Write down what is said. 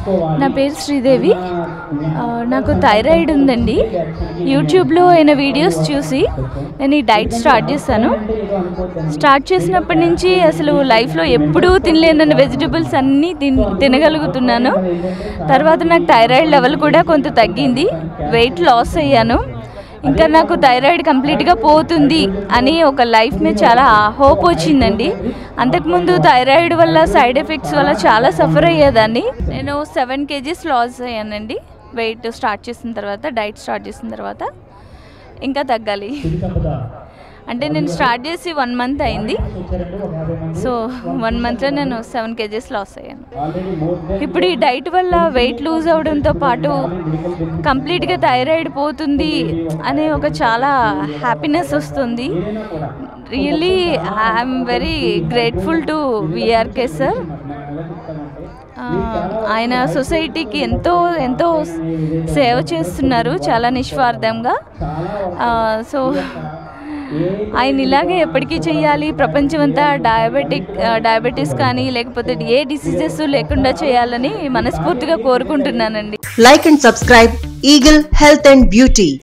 నా పేరు శ్రీదేవి ఆ, నాకు థైరాయిడ్ ఉందండి యూట్యూబ్లో అయిన వీడియోస్ చూసి నేను ఈ డైట్ స్టార్ట్ చేశాను స్టార్ట్ చేసినప్పటి నుంచి అసలు లైఫ్లో ఎప్పుడూ తినలేనన్న వెజిటబుల్స్ అన్నీ తిన్ తినగలుగుతున్నాను తర్వాత నాకు థైరాయిడ్ లెవెల్ కూడా కొంత తగ్గింది వెయిట్ లాస్ అయ్యాను ఇంకా నాకు థైరాయిడ్ కంప్లీట్గా పోతుంది అని ఒక లైఫ్ మీద చాలా హోప్ వచ్చిందండి అంతకుముందు థైరాయిడ్ వల్ల సైడ్ ఎఫెక్ట్స్ వల్ల చాలా సఫర్ అయ్యేదాన్ని నేను సెవెన్ కేజీస్ లాస్ అయ్యానండి వెయిట్ స్టార్ట్ చేసిన తర్వాత డైట్ స్టార్ట్ చేసిన తర్వాత ఇంకా తగ్గాలి అంటే నేను స్టార్ట్ చేసి వన్ మంత్ అయింది సో వన్ మంత్లో నేను సెవెన్ కేజీస్ లాస్ అయ్యాను ఇప్పుడు ఈ డైట్ వల్ల వెయిట్ లూజ్ అవడంతో పాటు కంప్లీట్గా థైరాయిడ్ పోతుంది అనే ఒక చాలా హ్యాపీనెస్ వస్తుంది really I'm very grateful to VRK sir ఆయన సొసైటీకి ఎంతో ఎంతో సేవ చేస్తున్నారు చాలా నిస్వార్థంగా సో ఆయన ఇలాగే ఎప్పటికీ చేయాలి ప్రపంచమంతా డయాబెటిక్ డయాబెటీస్ కానీ లేకపోతే ఏ డిసీజెస్ లేకుండా చేయాలని మనస్ఫూర్తిగా కోరుకుంటున్నానండి Like and subscribe Eagle Health and Beauty.